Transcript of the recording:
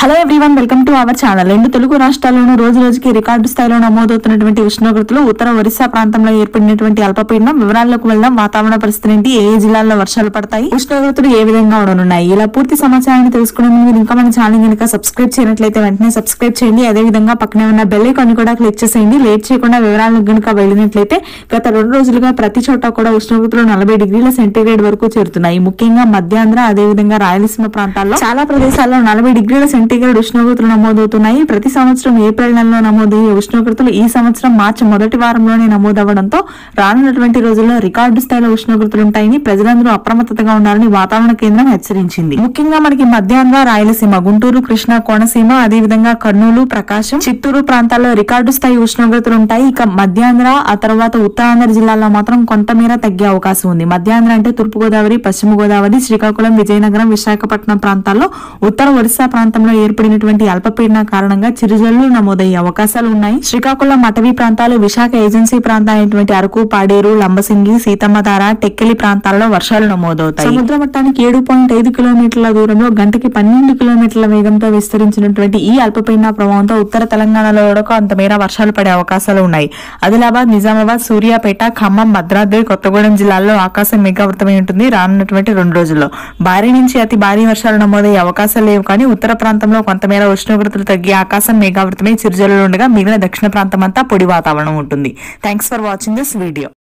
hello everyone welcome to our channel రెండు తెలుగు రాష్ట్రాల్లోనూ రోజు రోజుకి రికార్డు స్థాయిలో నమోదవుతున్నటువంటి ఉష్ణోగ్రతలు ఉత్తర ఒరిస్సా ప్రాంతంలో ఏర్పడినటువంటి అల్పపీడనం వివరాల్లోకి వెళ్దాం వాతావరణ పరిస్థితి ఏంటి ఏ ఏ జిల్లాల్లో వర్షాలు పడతాయి ఉష్ణోగ్రతలు ఏ విధంగా ఉండనున్నాయి ఇలా పూర్తి సమాచారాన్ని తెలుసుకునే ముందు మీరు ఇంకా మన ఛానల్ కనుక సబ్స్క్రైబ్ చేయనట్లయితే వెంటనే సబ్స్క్రైబ్ చేయండి అదే విధంగా పక్కనే ఉన్న బెల్ ఐకాన్ కూడా క్లిక్ చేసేయండి లేట్ చేయకుండా వివరాలకు కనుక వెళ్ళినట్లయితే గత రెండు రోజులుగా ప్రతి చోట కూడా ఉష్ణోగ్రతలు నలభై డిగ్రీల సెంటీగ్రేడ్ వరకు చేరుతున్నాయి ముఖ్యంగా మధ్యాంధ్ర అదే విధంగా రాయలసీమ ప్రాంతాల్లో చాలా ప్రదేశాల్లో నలభై డిగ్రీల సెంటీగ్రేడ్ ఉష్ణోగ్రతలు నమోదవుతున్నాయి ప్రతి సంవత్సరం ఏప్రిల్ నెలలో నమోదయ్యే ఉష్ణోగ్రతలు ఈ సంవత్సరం మార్చి మొదటి వారంలోనే నమోదవడంతో రానున్నటువంటి రోజుల్లో రికార్డు స్థాయిలో ఉష్ణోగ్రతలు ఉంటాయని ప్రజలందరూ అప్రమత్తతగా ఉండాలని వాతావరణ కేంద్రం హెచ్చరించింది ముఖ్యంగా మనకి మధ్యాంధ్ర రాయలసీమ గుంటూరు కృష్ణా కోనసీమ అదే విధంగా కర్నూలు ప్రకాశం చిత్తూరు ప్రాంతాల్లో రికార్డు స్థాయి ఉష్ణోగ్రతలు ఉంటాయి ఇక మధ్యాంధ్ర ఆ తర్వాత ఉత్తరాంధ్ర జిల్లాల్లో మాత్రం కొంతమేర తగ్గే అవకాశం ఉంది మధ్యాంధ్ర అంటే తూర్పు గోదావరి పశ్చిమ గోదావరి శ్రీకాకుళం విజయనగరం విశాఖపట్నం ప్రాంతాల్లో ఉత్తర ఒరిస్సా ప్రాంతంలో ఏర్పడినటువంటి అల్పపీడన కారణంగా చిరుజల్లు నమోదయ్యే అవకాశాలు ఉన్నాయి శ్రీకాకుళం అటవీ ప్రాంతాలు విశాఖ ఏజెన్సీ ప్రాంతాలైనటువంటి అరకు పాడేరు లంబసింగి సీతమ్మధార టెక్కెలి ప్రాంతాల్లో వర్షాలు నమోదవుతాయి సముద్ర మట్టానికి ఏడు పాయింట్ ఐదు కిలోమీటర్ల దూరంలో గంటకి పన్నెండు కిలోమీటర్ల వేగంతో విస్తరించినటువంటి ఈ అల్పపీడన ప్రభావంతో ఉత్తర తెలంగాణలో కూడా కొంత మేర వర్షాలు పడే అవకాశాలు ఉన్నాయి ఆదిలాబాద్ నిజామాబాద్ సూర్యాపేట ఖమ్మం భద్రాద్రి కొత్తగూడెం జిల్లాల్లో ఆకాశం మేఘావృతమై ఉంటుంది రానున్నటువంటి రెండు రోజుల్లో భారీ నుంచి అతి భారీ వర్షాలు నమోదయ్యే అవకాశాలు లేవు కానీ ఉత్తర ప్రాంతంలో కొంతమేర ఉష్ణోగ్రతలు తగ్గి ఆకాశం మేఘావృతమై చిరుజల్లు ఉండగా మిగిలిన దక్షిణ ప్రాంతం అంతా పొడి వాతావరణం ఉంటుంది thanks for watching this video